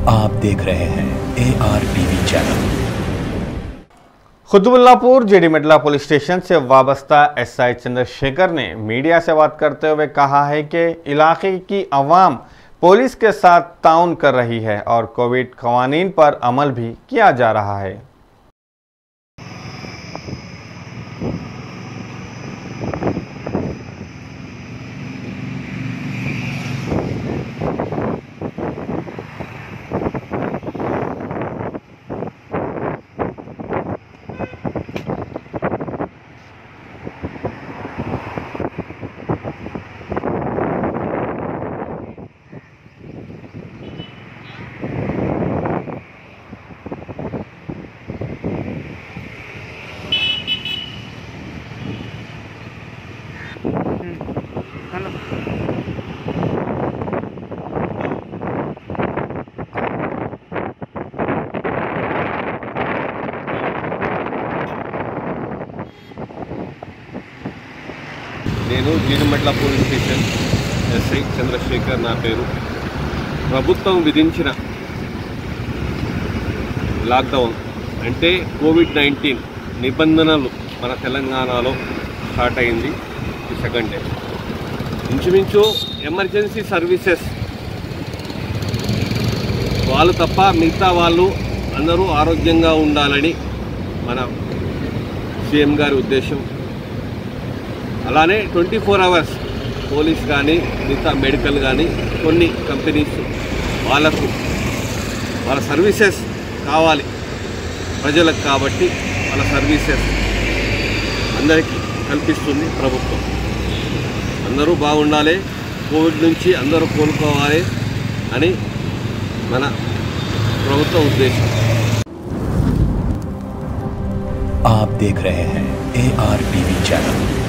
आप देख रहे हैं A R TV channel Quthbullapur Jeedimetla police station से वाबस्ता एसआई चंद्रशेखर ने मीडिया से बात करते हुए कहा है कि इलाके की आवाम पुलिस के साथ ताउन कर रही है और कोविड कवानीन पर अमल भी किया जा रहा है నేను Jeedimetla police station SI Chandrashekar నా పేరు ప్రభుత్వం విధించిన లాక్డౌన్ అంటే కోవిడ్ నైన్టీన్ నిబంధనలు మన తెలంగాణలో స్టార్ట్ అయింది ఈ సెకండ్ డే ఇంచుమించు ఎమర్జెన్సీ సర్వీసెస్ వాళ్ళు తప్ప మిగతా వాళ్ళు అందరూ ఆరోగ్యంగా ఉండాలని మన సీఎం గారి ఉద్దేశం అలానే ట్వంటీ ఫోర్ అవర్స్ పోలీస్ కానీ మిగతా మెడికల్ కానీ కొన్ని కంపెనీస్ వాళ్ళకు వాళ్ళ సర్వీసెస్ కావాలి ప్రజలకు కాబట్టి వాళ్ళ సర్వీసెస్ అందరికీ కల్పిస్తుంది ప్రభుత్వం అందరూ బాగుండాలి కోవిడ్ నుంచి అందరూ కోలుకోవాలి అని మన ప్రభుత్వ ఉద్దేశం आप देख रहे हैं ए आर टीवी चैनल